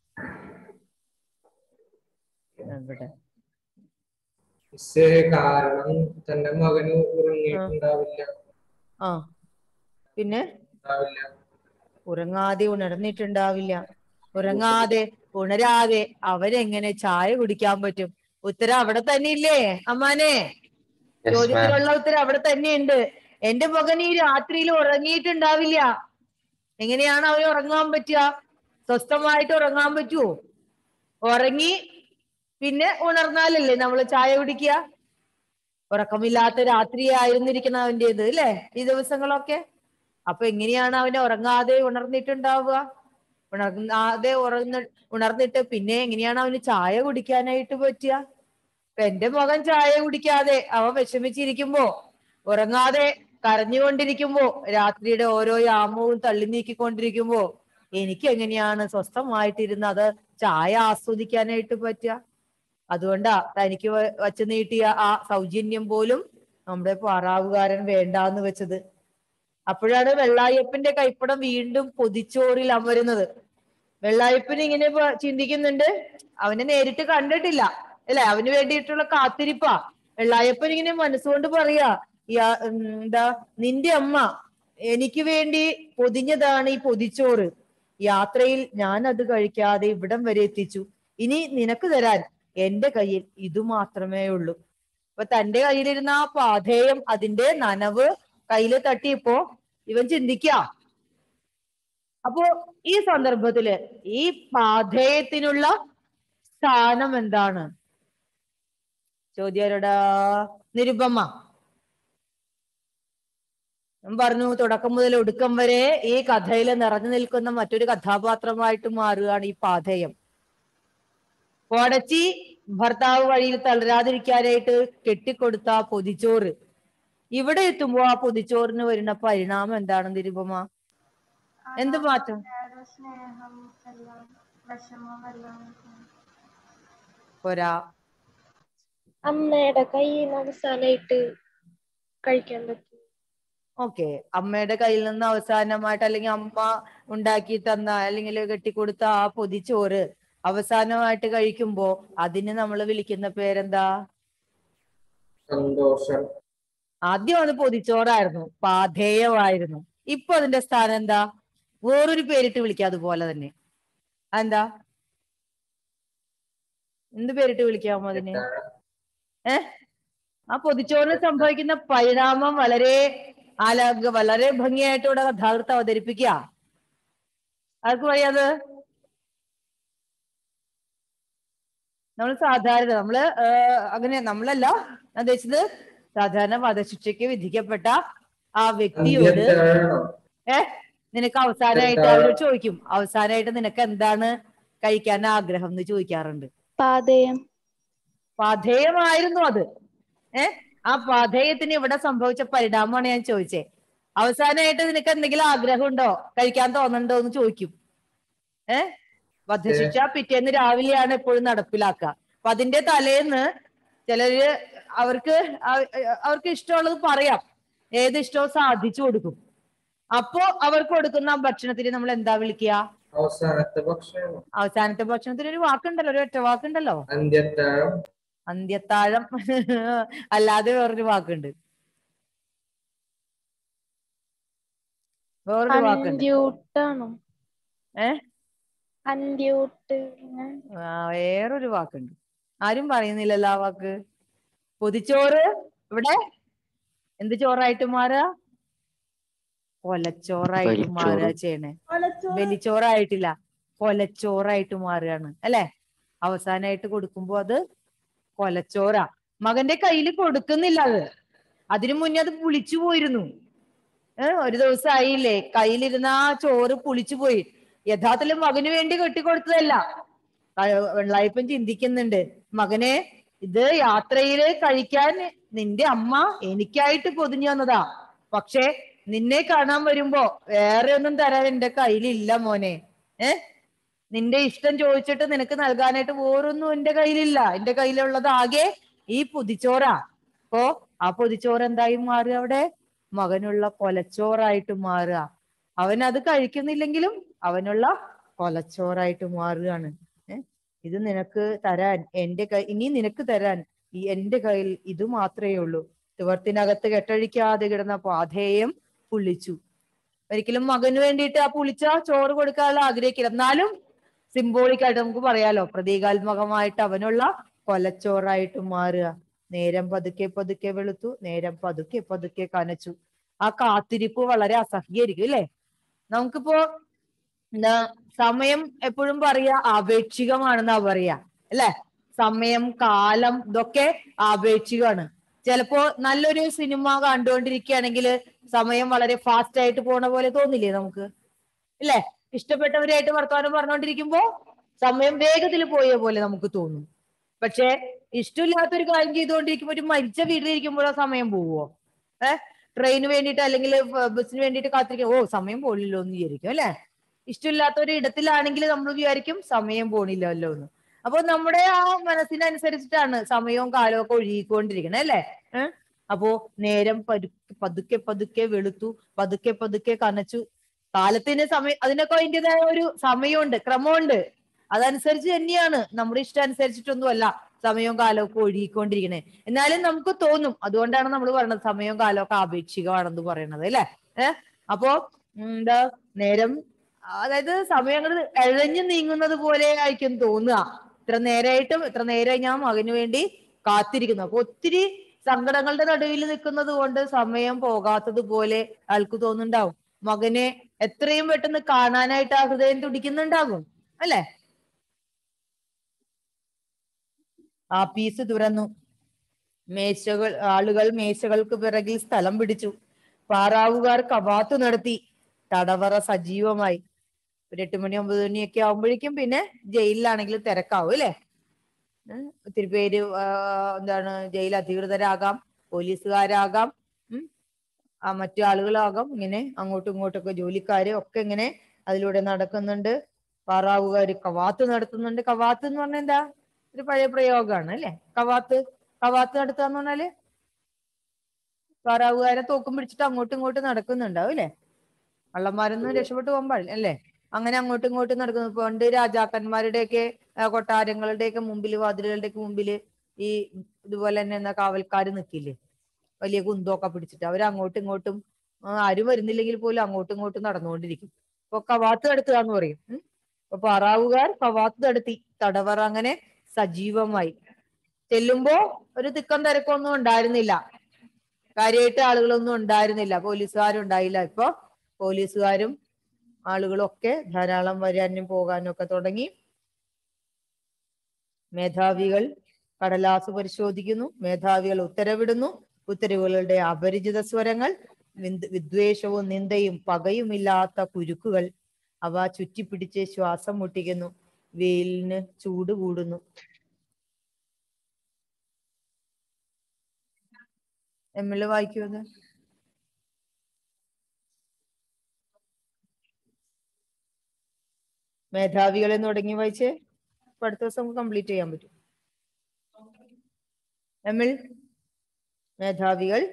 എവിടെ മിസ്സേ കാരണം തന്റെ മകന് ഉറങ്ങിയിട്ടുണ്ടാവില്ല ആ പിന്നെ ഉണ്ടാവില്ല ഉറങ്ങാതെ ഉണർന്നിട്ടുണ്ടാവില്ല ഉറങ്ങാതെ ഉണരാതെ അവരെങ്ങനെ ചായ കുടിക്കാൻ പറ്റും ഉത്തരം അവിടെ തന്നെ ഇല്ലേ അമ്മാനെ യെസ് മാം ചോദ്യത്തിനുള്ള ഉത്തരം അവിടെ തന്നെയുണ്ട് എന്റെ മകൻ ഈ രാത്രിയിൽ ഉറങ്ങിയിട്ടുണ്ടാവില്ല എങ്ങനെയാണ് അവന് ഉറങ്ങാൻ പറ്റുക സ്വസ്ഥമായിട്ട് ഉറങ്ങാൻ പറ്റുമോ ഉറങ്ങി പിന്നെ ഉണർന്നാലല്ലേ നമ്മൾ ചായ കുടിക്കുക ഉറക്കമില്ലാത്ത രാത്രിയായിരുന്നിരിക്കുന്ന അവന്റേത് അല്ലേ ഈ ദിവസങ്ങളൊക്കെ അപ്പൊ എങ്ങനെയാണ് അവന് ഉറങ്ങാതെ ഉണർന്നിട്ടുണ്ടാവുക ഉണർന്നാതെ ഉറന്ന് ഉണർന്നിട്ട് പിന്നെ എങ്ങനെയാണ് അവന് ചായ കുടിക്കാനായിട്ട് പറ്റുക ഇപ്പൊ എന്റെ മകൻ ചായ കുടിക്കാതെ അവൻ വിഷമിച്ചിരിക്കുമ്പോ ഉറങ്ങാതെ കരഞ്ഞുകൊണ്ടിരിക്കുമ്പോ രാത്രിയുടെ ഓരോ യാമവും തള്ളി നീക്കിക്കൊണ്ടിരിക്കുമ്പോ എനിക്ക് എങ്ങനെയാണ് സ്വസ്ഥമായിട്ടിരുന്ന് അത് ചായ ആസ്വദിക്കാനായിട്ട് പറ്റുക അതുകൊണ്ടാ തനിക്ക് വ- വച്ച് നീട്ടിയ ആ സൗജന്യം പോലും നമ്മുടെ പാറാവുകാരൻ വേണ്ടാന്ന് വെച്ചത് അപ്പോഴാണ് വെള്ളായപ്പന്റെ കൈപ്പടം വീണ്ടും പൊതിച്ചോറിൽ അമരുന്നത് വെള്ളായപ്പൻ ഇങ്ങനെ പ- ചിന്തിക്കുന്നുണ്ട് അവനെ നേരിട്ട് കണ്ടിട്ടില്ല അല്ലെ അവന് വേണ്ടിയിട്ടുള്ള കാത്തിരിപ്പാ വെള്ളായപ്പൻ ഇങ്ങനെ മനസ്സുകൊണ്ട് പറയാ യാ- ഉം, എന്താ നിന്റെ അമ്മ എനിക്ക് വേണ്ടി പൊതിഞ്ഞതാണ് ഈ പൊതിച്ചോറ് യാത്രയിൽ ഞാൻ അത് കഴിക്കാതെ ഇവിടം വരെ എത്തിച്ചു ഇനി നിനക്ക് തരാൻ എന്റെ കയ്യിൽ ഇത് മാത്രമേ ഉള്ളൂ അപ്പൊ തന്റെ കയ്യിലിരുന്ന ആ പാധേയം അതിന്റെ നനവ് കയ്യില് തട്ടിയപ്പോ ഇവൻ ചിന്തിക്ക അപ്പോ ഈ സന്ദർഭത്തില് ഈ പാധേയത്തിനുള്ള സ്ഥാനം എന്താണ് ചോദ്യരുടെ നിരുപമ ഞാൻ പറഞ്ഞു തുടക്കം മുതൽ ഒടുക്കം വരെ ഈ കഥയിൽ നിറഞ്ഞു നിൽക്കുന്ന മറ്റൊരു കഥാപാത്രമായിട്ട് മാറുകയാണ് ഈ പാഥേയം കോടച്ചി ഭർത്താവ് വഴിയിൽ തളരാതിരിക്കാനായിട്ട് കെട്ടിക്കൊടുത്ത ആ പൊതിച്ചോറ് ഇവിടെ എത്തുമ്പോ ആ പൊതിച്ചോറിന് വരുന്ന പരിണാമം എന്താണ് നിരുപമ എന്ത് മാറ്റം സ്നേഹം എല്ലാം വിഷമം എല്ലാം പോരാ അമ്മയുടെ കയ്യിൽ നിന്ന് അവസാനമായിട്ട് കഴിക്കാൻ പറ്റും ഓക്കെ അമ്മയുടെ കയ്യിൽ നിന്ന് അവസാനമായിട്ട് അല്ലെങ്കിൽ അമ്മ ഉണ്ടാക്കി തന്ന അല്ലെങ്കിൽ കെട്ടിക്കൊടുത്ത ആ പൊതിച്ചോറ് അവസാനമായിട്ട് കഴിക്കുമ്പോ അതിന് നമ്മൾ വിളിക്കുന്ന പേരെന്താ സന്തോഷം ആദ്യം അത് പൊതിച്ചോറായിരുന്നു പാധേയമായിരുന്നു ഇപ്പൊ അതിന്റെ സ്ഥാനം എന്താ വേറൊരു പേരിട്ട് വിളിക്കാം അതുപോലെ തന്നെ അതെന്താ എന്ത് പേരിട്ട് വിളിക്കാമോ അതിന് ഏ ആ പൊതിച്ചോറിന് സംഭവിക്കുന്ന പരിണാമം വളരെ ആല വളരെ ഭംഗിയായിട്ട് ഇവിടെ കഥാകൃത്ത് അവതരിപ്പിക്കുക ആർക്ക് പറയാത് നമ്മൾ സാധാരണ നമ്മള് ഏഹ്, അങ്ങനെ നമ്മളല്ല ഞാൻ ഉദ്ദേശിച്ചത് സാധാരണ വധശിക്ഷയ്ക്ക് വിധിക്കപ്പെട്ട ആ വ്യക്തിയോട് അന്ത്യത്താഴം ഏ നിനക്ക് അവസാനമായിട്ട് അവരോട് ചോദിക്കും അവസാനമായിട്ട് നിനക്ക് എന്താണ് കഴിക്കാൻ ആഗ്രഹം എന്ന് ചോദിക്കാറുണ്ട് പാതയം പാധേയമായിരുന്നു അത് ഏ ആ പാധേയത്തിന് ഇവിടെ സംഭവിച്ച പരിണാമമാണ് ഞാൻ ചോദിച്ചേ അവസാനമായിട്ട് നിനക്ക് എന്തെങ്കിലും ആഗ്രഹം ഉണ്ടോ കഴിക്കാൻ തോന്നുന്നുണ്ടോ എന്ന് ചോദിക്കും ഏ വധശിക്ഷ പിറ്റേന്ന് രാവിലെയാണ് എപ്പോഴും നടപ്പിലാക്കുക അപ്പൊ അതിന്റെ തലേന്ന് ചിലര് അവർക്ക് അവ- അവർക്ക് ഇഷ്ടമുള്ളത് പറയാം ഏത് ഇഷ്ടവും സാധിച്ചു കൊടുക്കും അപ്പോ അവർക്ക് കൊടുക്കുന്ന ഭക്ഷണത്തിന് നമ്മൾ എന്താ വിളിക്കുക അവസാനത്തെ ഭക്ഷണം അവസാനത്തെ ഭക്ഷണത്തിന് ഒരു വാക്കുണ്ടല്ലോ ഒരു ഒറ്റ വാക്കുണ്ടല്ലോ അന്ത്യത്താഴം അന്ത്യത്താഴം അല്ലാതെ വേറൊരു വാക്കുണ്ട് വേറൊരു വാക്കുണ്ട് അന്ത്യൂട്ടാണോ ഏ അന്ത്യൂട്ട് ആ, വേറൊരു വാക്കുണ്ട് ആരും പറയുന്നില്ലല്ലോ ആ വാക്ക് പൊതിച്ചോറ് ഇവിടെ എന്ത് ചോറായിട്ട് മാറുക കൊലച്ചോറായിട്ട് വലിച്ചോറ്. മാറുക ചെയ്യണേ വലിച്ചോറായിട്ടില്ല കൊലച്ചോറായിട്ട് മാറുകയാണ് അല്ലെ അവസാനമായിട്ട് കൊടുക്കുമ്പോ അത് കൊലച്ചോറാ മകന്റെ കയ്യിൽ കൊടുക്കുന്നില്ല അത് അതിനു മുന്നേ അത് പുളിച്ചു പോയിരുന്നു ഏഹ് ഒരു ദിവസം ആയില്ലേ കയ്യിലിരുന്ന ആ ചോറ് പുളിച്ചു പോയി യഥാർത്ഥത്തിൽ മകന് വേണ്ടി കെട്ടിക്കൊടുത്തതല്ല ക- വെള്ളായപ്പൻ ചിന്തിക്കുന്നുണ്ട് മകനെ ഇത് യാത്രയില് കഴിക്കാൻ നിന്റെ അമ്മ എനിക്കായിട്ട് പൊതിഞ്ഞു തന്നതാ പക്ഷെ നിന്നെ കാണാൻ വരുമ്പോ വേറെ ഒന്നും തരാൻ എന്റെ കയ്യിലില്ല മോനെ ഏ നിന്റെ ഇഷ്ടം ചോദിച്ചിട്ട് നിനക്ക് നൽകാനായിട്ട് വേറൊന്നും എന്റെ കയ്യിലില്ല എന്റെ കയ്യിലുള്ളത് ആകെ ഈ പൊതിച്ചോറാ അപ്പോ ആ പൊതിച്ചോറ് എന്തായി മാറുക അവിടെ മകനുള്ള കൊലച്ചോറായിട്ട് മാറുക അവൻ അത് കഴിക്കുന്നില്ലെങ്കിലും അവനുള്ള കൊലച്ചോറായിട്ട് മാറുകയാണ് ഏ ഇത് നിനക്ക് തരാൻ എന്റെ കൈ ഇനി നിനക്ക് തരാൻ ഈ എന്റെ കയ്യിൽ ഇത് മാത്രമേ ഉള്ളൂ തുവർത്തിനകത്ത് കെട്ടഴിക്കാതെ കിടന്ന പാധേയം പുള്ളിച്ചു ഒരിക്കലും മകന് വേണ്ടിയിട്ട് ആ പുളിച്ച ചോറ് കൊടുക്കാനുള്ള ആഗ്രഹിക്കില്ല എന്നാലും സിംബോളിക് ആയിട്ട് നമുക്ക് പറയാലോ പ്രതീകാത്മകമായിട്ട് അവനുള്ള കൊലച്ചോറായിട്ട് മാറുക നേരം പതുക്കെ പതുക്കെ വെളുത്തു നേരം പതുക്കെ പതുക്കെ കനച്ചു ആ കാത്തിരിപ്പ് വളരെ അസഹ്യായിരിക്കും അല്ലേ നമുക്കിപ്പോ എന്താ സമയം എപ്പോഴും പറയാ ആപേക്ഷികമാണെന്നാ പറയാ അല്ലെ സമയം കാലം ഇതൊക്കെ ആപേക്ഷികമാണ് ചിലപ്പോ നല്ലൊരു സിനിമ കണ്ടുകൊണ്ടിരിക്കുകയാണെങ്കിൽ സമയം വളരെ ഫാസ്റ്റ് ആയിട്ട് പോണ പോലെ തോന്നില്ലേ നമുക്ക് ഇല്ലേ ഇഷ്ടപ്പെട്ടവരായിട്ട് വർത്തമാനം പറഞ്ഞുകൊണ്ടിരിക്കുമ്പോ സമയം വേഗത്തിൽ പോയ പോലെ നമുക്ക് തോന്നും പക്ഷെ ഇഷ്ടമില്ലാത്തൊരു കാര്യം ചെയ്തുകൊണ്ടിരിക്കുമ്പോ ഒരു മരിച്ച വീട്ടിലിരിക്കുമ്പോഴോ സമയം പോവോ ഏഹ് ട്രെയിന് വേണ്ടിയിട്ട് അല്ലെങ്കിൽ ബസ്സിന് വേണ്ടിയിട്ട് കാത്തിരിക്കും ഓ സമയം പോണില്ലോ എന്ന് വിചാരിക്കും അല്ലെ ഇഷ്ടമില്ലാത്ത ഒരു ഇടത്തിലാണെങ്കിൽ നമ്മൾ വിചാരിക്കും സമയം പോണില്ലല്ലോ എന്ന് അപ്പൊ നമ്മുടെ ആ മനസ്സിനനുസരിച്ചിട്ടാണ് സമയവും കാലവും ഒക്കെ ഒഴുകിക്കൊണ്ടിരിക്കണേ അല്ലേ ഏഹ് അപ്പോ നേരം പരു- പതുക്കെ പതുക്കെ വെളുത്തു പതുക്കെ പതുക്കെ കനച്ചു കാലത്തിന് സമയം അതിനൊക്കെ അതിൻ്റെതായ ഒരു സമയമുണ്ട് ക്രമമുണ്ട് അതനുസരിച്ച് തന്നെയാണ് നമ്മുടെ ഇഷ്ടം അനുസരിച്ചിട്ടൊന്നും അല്ല സമയവും കാലവും ഒക്കെ ഒഴുകിക്കൊണ്ടിരിക്കണേ എന്നാലും നമുക്ക് തോന്നും അതുകൊണ്ടാണ് നമ്മൾ പറയുന്നത് സമയവും കാലവും ഒക്കെ ആപേക്ഷികമാണെന്ന് പറയുന്നത് അല്ലെ ഏഹ് അപ്പോ ഉം, എന്താ നേരം അതായത് സമയം അങ്ങോട്ട് എഴഞ്ഞു നീങ്ങുന്നത് പോലെ ആയിരിക്കും തോന്നുക ഇത്ര നേരമായിട്ടും ഇത്ര നേരം ഞാൻ മകന് വേണ്ടി കാത്തിരിക്കുന്നു അപ്പൊ ഒത്തിരി സങ്കടങ്ങളുടെ നടുവിൽ നിൽക്കുന്നത് കൊണ്ട് സമയം പോകാത്തത് പോലെ ആൾക്ക് തോന്നുന്നുണ്ടാവും മകനെ എത്രയും പെട്ടെന്ന് കാണാനായിട്ട് ആ ഹൃദയം തുടിക്കുന്നുണ്ടാകും അല്ലെ ആ പീസ് തുറന്നു മേശകൾ ആളുകൾ മേശകൾക്ക് പിറകിൽ സ്ഥലം പിടിച്ചു പാറാവുകാർ കവാത്ത് നടത്തി തടവറ സജീവമായി ഒരു എട്ട് മണി ഒമ്പത് മണിയൊക്കെ ആവുമ്പോഴേക്കും പിന്നെ ജയിലിലാണെങ്കിൽ തിരക്കാവും അല്ലേ ഉം. ഒത്തിരി പേര് ആ, എന്താണ് ജയിൽ അധികൃതരാകാം പോലീസുകാരാകാം ഉം. ആ മറ്റു ആളുകളാകാം ഇങ്ങനെ അങ്ങോട്ടും ഇങ്ങോട്ടൊക്കെ ജോലിക്കാര് ഒക്കെ ഇങ്ങനെ അതിലൂടെ നടക്കുന്നുണ്ട് പാറാവുകാര് കവാത്ത് നടത്തുന്നുണ്ട് കവാത്ത് എന്ന് പറഞ്ഞാൽ എന്താ ഒരു പഴയ പ്രയോഗമാണ് അല്ലെ കവാത്ത് കവാത്ത് നടത്തുക എന്ന് പറഞ്ഞാല് പാറാവുകാരെ തോക്കും പിടിച്ചിട്ട് അങ്ങോട്ടും ഇങ്ങോട്ടും നടക്കുന്നുണ്ടാവും അല്ലെ കള്ളന്മാരൊന്നും രക്ഷപ്പെട്ടു പോകാൻ പാടില്ല അല്ലേ അങ്ങനെ അങ്ങോട്ടും ഇങ്ങോട്ടും നടക്കുന്നു പണ്ട് രാജാക്കന്മാരുടെയൊക്കെ ആ, കൊട്ടാരങ്ങളുടെയൊക്കെ മുമ്പിൽ വാതിലുകളുടെയൊക്കെ മുമ്പില് ഈ ഇതുപോലെ തന്നെ എന്താ കാവൽക്കാര് നിക്കില്ലേ വലിയ കുന്തമൊക്കെ പിടിച്ചിട്ട് അവർ അങ്ങോട്ടും ഇങ്ങോട്ടും ആ, ആരും വരുന്നില്ലെങ്കിൽ പോലും അങ്ങോട്ടും ഇങ്ങോട്ടും നടന്നുകൊണ്ടിരിക്കും ഇപ്പൊ കവാത്ത് തടുത്തുക എന്ന് പറയും ഉം. അപ്പൊ പാറാവുകാർ കവാത്ത് തടുത്തി തടവറ അങ്ങനെ സജീവമായി ചെല്ലുമ്പോ ഒരു തിക്കം തിരക്കൊന്നും ഉണ്ടായിരുന്നില്ല കാര്യമായിട്ട് ആളുകളൊന്നും ഉണ്ടായിരുന്നില്ല പോലീസുകാരും ഉണ്ടായില്ല ഇപ്പൊ പോലീസുകാരും ആളുകളും ഒക്കെ ധാരാളം വരാനും പോകാനും ഒക്കെ തുടങ്ങി മേധാവികൾ കടലാസ് പരിശോധിക്കുന്നു മേധാവികൾ ഉത്തരവിടുന്നു ഉത്തരവുകളുടെ അപരിചിത സ്വരങ്ങൾ വിന്ദ് വിദ്വേഷവും നിന്ദയും പകയുമില്ലാത്ത കുരുക്കുകൾ അവ ചുറ്റിപ്പിടിച്ച് ശ്വാസം മുട്ടിക്കുന്നു വെയിലിന് ചൂട് കൂടുന്നു എം എൽ എ വായിക്കുമത് മേധാവികളെ തുടങ്ങി വായിച്ചേ ഇപ്പൊ അടുത്ത ദിവസം നമുക്ക് കംപ്ലീറ്റ് ചെയ്യാൻ പറ്റും എം എൽ മേധാവികൾ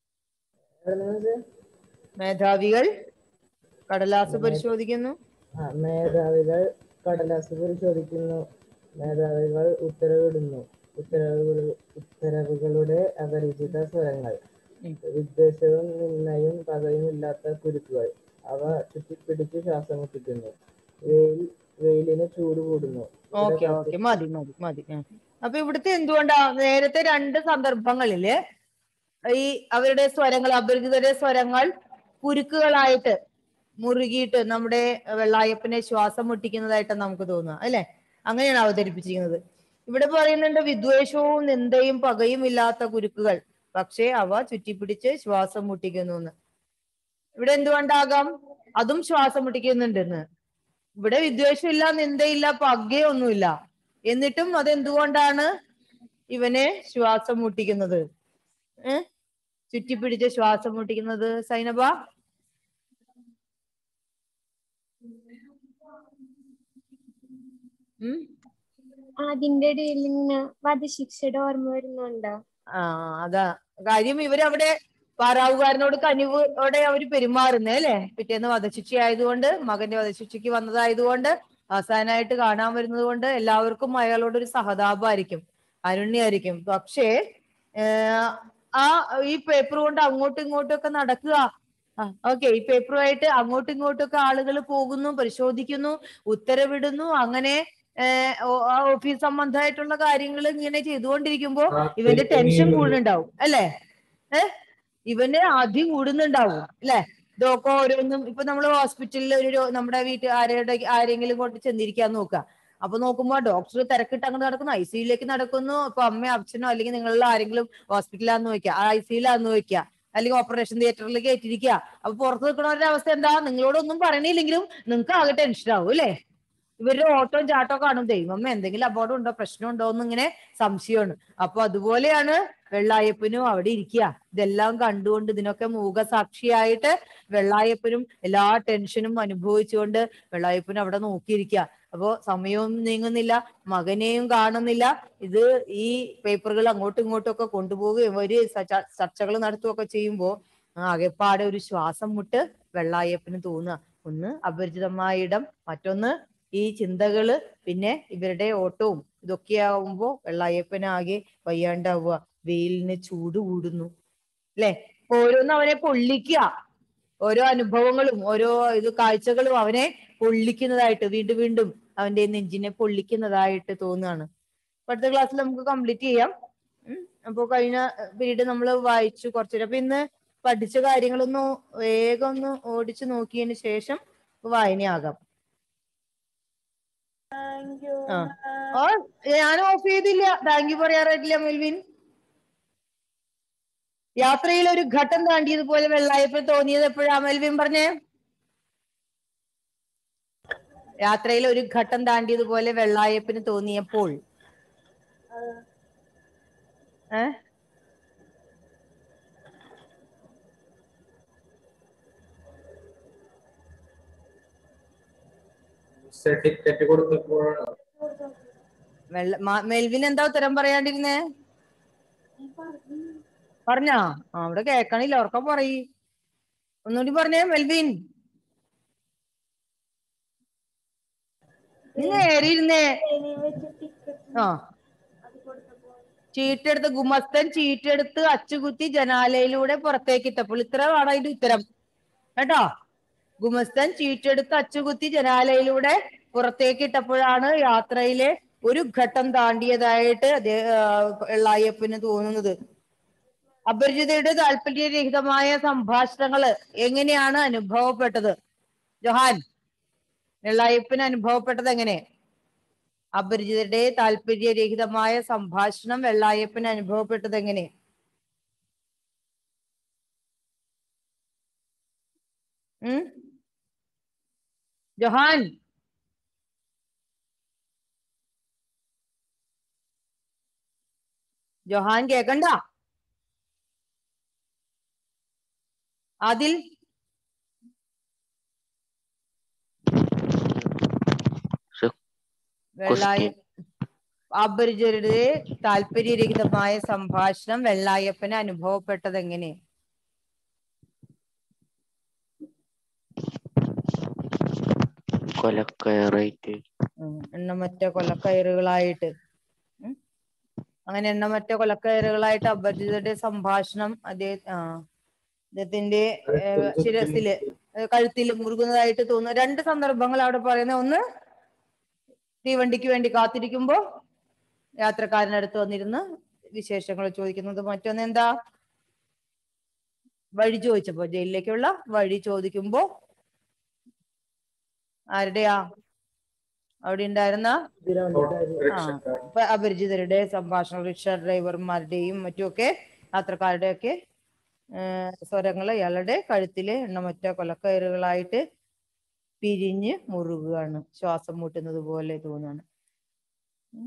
മേധാവികൾ കടലാസ് പരിശോധിക്കുന്നു ആ, മേധാവികൾ കടലാസ് പരിശോധിക്കുന്നു മേധാവികൾ ഉത്തരവിടുന്നു ഉത്തരവുകൾ ഉത്തരവുകളുടെ അപരിചിത സ്വരങ്ങൾ ഉം. വിദ്വേഷവും നിന്നയും പകയും ഇല്ലാത്ത കുരുക്കുകൾ അവ ചുറ്റിപ്പിടിച്ച് ശ്വാസം മുട്ടിക്കുന്നു വെയിൽ വെയിലിന് ചൂട് കൂടുന്നു ഓക്കെ ഓക്കെ മതി മതി മതി ആ. അപ്പൊ ഇവിടുത്തെ എന്തുകൊണ്ടാ നേരത്തെ രണ്ട് സന്ദർഭങ്ങളില് ഈ അവരുടെ സ്വരങ്ങൾ അപരിചിതരുടെ സ്വരങ്ങൾ കുരുക്കുകളായിട്ട് മുറുകിയിട്ട് നമ്മുടെ വെള്ളായപ്പനെ ശ്വാസം മുട്ടിക്കുന്നതായിട്ട് നമുക്ക് തോന്നുക അല്ലെ അങ്ങനെയാണ് അവതരിപ്പിച്ചിരിക്കുന്നത് ഇവിടെ പറയുന്നുണ്ട് വിദ്വേഷവും നിന്ദയും പകയും ഇല്ലാത്ത കുരുക്കുകൾ പക്ഷേ അവ ചുറ്റിപ്പിടിച്ച് ശ്വാസം മുട്ടിക്കുന്നു എന്ന് ഇവിടെ എന്തുകൊണ്ടാകാം അതും ശ്വാസം മുട്ടിക്കുന്നുണ്ടെന്ന് ഇവിടെ വിദ്വേഷമില്ല നിന്ദയില്ല പകയൊന്നുമില്ല എന്നിട്ടും അതെന്തുകൊണ്ടാണ് ഇവനെ ശ്വാസം മുട്ടിക്കുന്നത് ഏ ചുറ്റിപ്പിടിച്ച് ശ്വാസം മുട്ടിക്കുന്നത് സൈനബ ഉം അതിന്റെ ഇടയിൽ ഇങ്ങനെ വധശിക്ഷയുടെ ഓർമ്മ വരുന്നുണ്ടോ ആ അതാ കാര്യം ഇവരവിടെ പാറാവുകാരനോട് കനിവോടെ അവര് പെരുമാറുന്നേ അല്ലെ പിറ്റേന്ന് വധശിക്ഷ ആയതുകൊണ്ട് മകന്റെ വധശിക്ഷയ്ക്ക് വന്നതായതുകൊണ്ട് അവസാനമായിട്ട് കാണാൻ വരുന്നത് കൊണ്ട് എല്ലാവർക്കും അയാളോട് ഒരു സഹതാപമായിരിക്കും അരുണ്യായിരിക്കും പക്ഷേ ഏർ ആ ഈ പേപ്പർ കൊണ്ട് അങ്ങോട്ടും ഇങ്ങോട്ടും ഒക്കെ നടക്കുക ഓക്കെ ഈ പേപ്പറുമായിട്ട് അങ്ങോട്ടും ഇങ്ങോട്ടും ഒക്കെ ആളുകൾ പോകുന്നു പരിശോധിക്കുന്നു ഉത്തരവിടുന്നു അങ്ങനെ ഏർ ഓ- ആ ഓഫീസ് സംബന്ധമായിട്ടുള്ള കാര്യങ്ങൾ ഇങ്ങനെ ചെയ്തുകൊണ്ടിരിക്കുമ്പോ ഇവന്റെ ടെൻഷൻ കൂടുന്നുണ്ടാവും അല്ലേ ഏ ഇവന്റെ ആദ്യം കൂടുന്നുണ്ടാവും അല്ലെ ഇതൊക്കെ ഓരോന്നും ഇപ്പൊ നമ്മൾ ഹോസ്പിറ്റലിൽ ഒരു രോ- നമ്മുടെ വീട്ടിൽ ആരുടെ ആരെങ്കിലും കൊണ്ട് ചെന്നിരിക്കാൻ നോക്കുക അപ്പൊ നോക്കുമ്പോ ഡോക്ടർ തിരക്കിട്ട് അങ്ങ് നടക്കുന്നു ഐ സിയിലേക്ക് നടക്കുന്നു ഇപ്പൊ അമ്മയോ അച്ഛനോ അല്ലെങ്കിൽ നിങ്ങളിൽ ആരെങ്കിലും ഹോസ്പിറ്റലാന്ന് വെക്കുക ആ ഐ സിയിലാന്ന് വെക്കുക അല്ലെങ്കിൽ ഓപ്പറേഷൻ തിയേറ്ററിൽ കയറ്റിരിക്കുക അപ്പൊ പുറത്ത് നിൽക്കുന്നവരുടെ അവസ്ഥ എന്താ നിങ്ങളോടൊന്നും പറയണില്ലെങ്കിലും നിങ്ങൾക്ക് ആകെ ടെൻഷൻ ആവും അല്ലേ ഇവരുടെ ഓട്ടവും ചാട്ടവും കാണും ദൈവമ്മ എന്തെങ്കിലും അപകടം ഉണ്ടോ പ്രശ്നം ഉണ്ടോ എന്ന് ഇങ്ങനെ സംശയമാണ് അപ്പൊ അതുപോലെയാണ് വെള്ളായപ്പനും അവിടെ ഇരിക്കുക ഇതെല്ലാം കണ്ടുകൊണ്ട് ഇതിനൊക്കെ മൂകസാക്ഷിയായിട്ട് വെള്ളായപ്പനും എല്ലാ ടെൻഷനും അനുഭവിച്ചുകൊണ്ട് വെള്ളായപ്പനും അവിടെ നോക്കിയിരിക്കുക അപ്പോ സമയവും നീങ്ങുന്നില്ല മകനെയും കാണുന്നില്ല ഇത് ഈ പേപ്പറുകൾ അങ്ങോട്ടും ഇങ്ങോട്ടും ഒക്കെ കൊണ്ടുപോവുകയും ഒരു ചർച്ചകൾ നടത്തുകയൊക്കെ ചെയ്യുമ്പോ ആകെപ്പാടെ ഒരു ശ്വാസം മുട്ട് വെള്ളായപ്പന് തോന്നുക ഒന്ന് അപരിചിതമായ ഇടം മറ്റൊന്ന് ഈ ചിന്തകള് പിന്നെ ഇവരുടെ ഓട്ടവും ഇതൊക്കെ ആവുമ്പോ വെള്ളായപ്പനാകെ വയ്യാണ്ടാവുക വെയിലിന് ചൂട് കൂടുന്നു അല്ലെ ഓരോന്നും അവനെ പൊള്ളിക്കുക ഓരോ അനുഭവങ്ങളും ഓരോ ഇത് കാഴ്ചകളും അവനെ പൊള്ളിക്കുന്നതായിട്ട് വീണ്ടും വീണ്ടും അവന്റെ നെഞ്ചിനെ പൊള്ളിക്കുന്നതായിട്ട് തോന്നുകയാണ് അപ്പൊ അടുത്ത ക്ലാസ്സിൽ നമുക്ക് കംപ്ലീറ്റ് ചെയ്യാം ഉം. അപ്പൊ കഴിഞ്ഞ പീരീഡ് നമ്മൾ വായിച്ചു കുറച്ചുകൂടെ അപ്പൊ ഇന്ന് പഠിച്ച കാര്യങ്ങളൊന്ന് വേഗം ഒന്ന് ഓടിച്ചു നോക്കിയതിന് ശേഷം വായനയാകാം ആ ഓ ഞാൻ ഓഫ് ചെയ്തില്ല താങ്ക് യു പറയാറായിട്ടില്ല മെൽവിൻ യാത്രയിൽ ഒരു ഘട്ടം താണ്ടിയതുപോലെ വെള്ളായപ്പൻ തോന്നിയത് എപ്പോഴാ മെൽവിൻ പറഞ്ഞേ യാത്രയിൽ ഒരു ഘട്ടം താണ്ടിയതുപോലെ വെള്ളായപ്പന് തോന്നിയപ്പോൾ ഏ ടിക്കറ്റ് കൊടുത്തപ്പോഴാണ് വെള്ള മാ- മെൽവിൻ എന്താ ഉത്തരം പറയാണ്ടിരുന്നേ പറഞ്ഞാ ആ അവിടെ കേക്കണില്ല ഉറക്കം പറയ് ഒന്നുകൂടി പറഞ്ഞേ മെൽവിൻ നീ നേരെ ഇരുന്നേ ആ ചീട്ടെടുത്ത് ഗുമസ്തൻ ചീട്ടെടുത്ത് അച്ചുകുത്തി ജനാലയിലൂടെ പുറത്തേക്ക് ഇട്ടപ്പോൾ ഇത്രയാണ് അതിന്റെ ഉത്തരം കേട്ടോ ഗുമസ്തൻ ചീട്ടെടുത്ത് അച്ചുകുത്തി ജനാലയിലൂടെ പുറത്തേക്ക് ഇട്ടപ്പോഴാണ് യാത്രയിലെ ഒരു ഘട്ടം താണ്ടിയതായിട്ട് അതേ എള്ളായപ്പന് തോന്നുന്നത് അപരിചിതയുടെ താല്പര്യരഹിതമായ സംഭാഷണങ്ങള് എങ്ങനെയാണ് അനുഭവപ്പെട്ടത് ജൊഹാൻ വെള്ളായപ്പന് അനുഭവപ്പെട്ടത് എങ്ങനെ അപരിചിതരുടെ താല്പര്യരഹിതമായ സംഭാഷണം വെള്ളായപ്പന് അനുഭവപ്പെട്ടത് എങ്ങനെ ഉം ജൊഹാൻ ജൊഹാൻ കേക്കണ്ട അതിൽ വെള്ളായ അപരിചിതരുടെ താല്പര്യരഹിതമായ സംഭാഷണം വെള്ളായപ്പന് അനുഭവപ്പെട്ടത് എങ്ങനെ കൊലക്കയറായിട്ട് ഉം, എണ്ണമറ്റ കൊലക്കയറുകളായിട്ട് ഉം. അങ്ങനെ എണ്ണമറ്റ കൊലക്കയറുകളായിട്ട് അപരിചിതരുടെ സംഭാഷണം അതേ ആ അദ്ദേഹത്തിന്റെ ഏഹ്, ശിരസില് ഏഹ്, കഴുത്തിൽ മുറുകുന്നതായിട്ട് തോന്നുന്നു രണ്ട് സന്ദർഭങ്ങൾ അവിടെ പറയുന്നത് ഒന്ന് തീവണ്ടിക്ക് വേണ്ടി കാത്തിരിക്കുമ്പോ യാത്രക്കാരനടുത്ത് വന്നിരുന്ന് വിശേഷങ്ങൾ ചോദിക്കുന്നത് മറ്റൊന്ന് എന്താ വഴി ചോദിച്ചപ്പോ ജയിലിലേക്കുള്ള വഴി ചോദിക്കുമ്പോ ആരുടെയാ അവിടെ ഉണ്ടായിരുന്ന ആ ഇപ്പൊ അപരിചിതരുടെ സംഭാഷണം റിക്ഷ ഡ്രൈവർമാരുടെയും മറ്റുമൊക്കെ യാത്രക്കാരുടെയൊക്കെ സ്വരങ്ങൾ ഇയാളുടെ കഴുത്തിലെ എണ്ണമറ്റ കൊലക്കയറുകളായിട്ട് പിരിഞ്ഞ് മുറുകുകയാണ് ശ്വാസം മുട്ടുന്നത് പോലെ തോന്നുകയാണ് ഉം.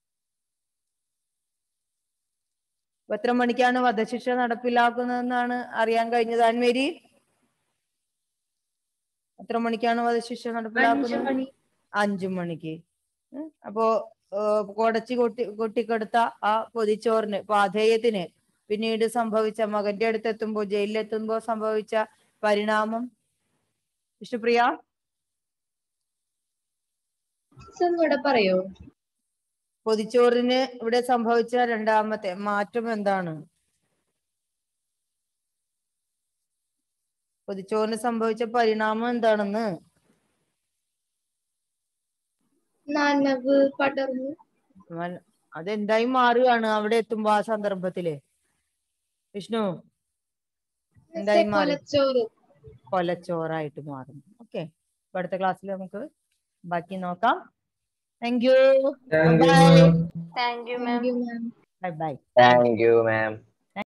അപ്പൊ എത്ര മണിക്കാണ് വധശിക്ഷ നടപ്പിലാക്കുന്നതെന്നാണ് അറിയാൻ കഴിഞ്ഞത് ആൻമേരി എത്ര മണിക്കാണ് വധശിക്ഷ നടപ്പിലാക്കുന്നത് അഞ്ചു മണിക്ക് ഉം. അപ്പോ ഏഹ് കൊടച്ചി കൊട്ടി കൊട്ടിക്കെടുത്ത ആ പൊതിച്ചോറിന് പാധേയത്തിന് പിന്നീട് സംഭവിച്ച മകന്റെ അടുത്ത് എത്തുമ്പോ ജയിലിലെത്തുമ്പോ സംഭവിച്ച പരിണാമം വിഷ്ണുപ്രിയ ഒന്നുകൂടെ പറയോ പൊതിച്ചോറിന് ഇവിടെ സംഭവിച്ച രണ്ടാമത്തെ മാറ്റം എന്താണ് പൊതിച്ചോറിന് സംഭവിച്ച പരിണാമം എന്താണെന്ന് നനവ് പടർന്നു മൻ- അതെന്തായി മാറുകയാണ് അവിടെ എത്തുമ്പോ ആ സന്ദർഭത്തില് വിഷ്ണു എന്തായി മാറി കൊലച്ചോറ് കൊലച്ചോറായിട്ട് മാറും ഓക്കെ അടുത്ത ക്ലാസ്സിൽ നമുക്ക് ബാക്കി നോക്കാം thank you thank you bye ma'am thank you ma'am bye bye thank you ma'am